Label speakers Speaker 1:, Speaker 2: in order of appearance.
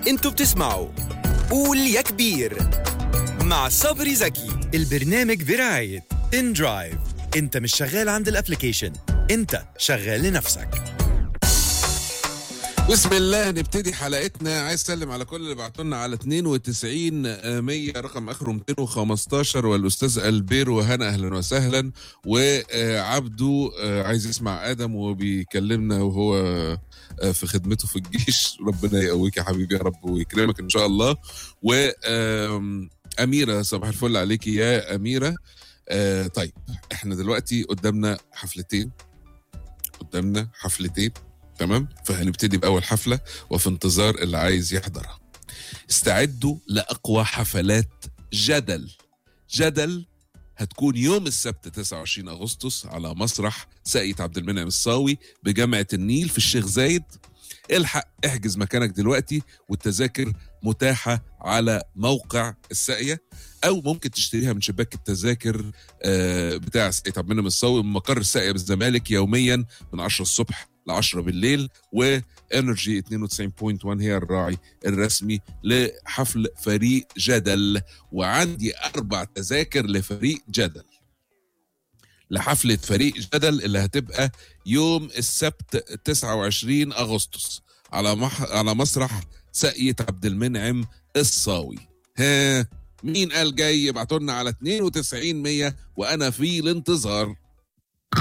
Speaker 1: انتوا بتسمعوا قول يا كبير مع صبري زكي البرنامج برعاية ان درايف انت مش شغال عند الابليكيشن انت شغال لنفسك
Speaker 2: بسم الله نبتدي حلقتنا عايز اسلم على كل اللي بعتوا لنا على 92 100 رقم اخره 215 والاستاذ البير وهنا اهلا وسهلا وعبده عايز يسمع ادم وبيكلمنا وهو آه، في خدمته في الجيش ربنا يقويك يا حبيبي يا رب ويكرمك ان شاء الله و آم، اميره صباح الفل عليكي يا اميره آه، طيب احنا دلوقتي قدامنا حفلتين قدامنا حفلتين تمام فهنبتدي باول حفله وفي انتظار اللي عايز يحضرها استعدوا لاقوى حفلات جدل جدل هتكون يوم السبت 29 اغسطس على مسرح ساقية عبد المنعم الصاوي بجامعه النيل في الشيخ زايد الحق احجز مكانك دلوقتي والتذاكر متاحه على موقع الساقيه او ممكن تشتريها من شباك التذاكر آه، بتاع ساقية عبد المنعم الصاوي من مقر الساقيه بالزمالك يوميا من 10 الصبح ل 10 بالليل وانرجي 92.1 هي الراعي الرسمي لحفل فريق جدل وعندي اربع تذاكر لفريق جدل لحفلة فريق جدل اللي هتبقى يوم السبت 29 أغسطس على مح... على مسرح ساقية عبد المنعم الصاوي ها مين قال جاي ابعتوا لنا على 92 100 وأنا في الانتظار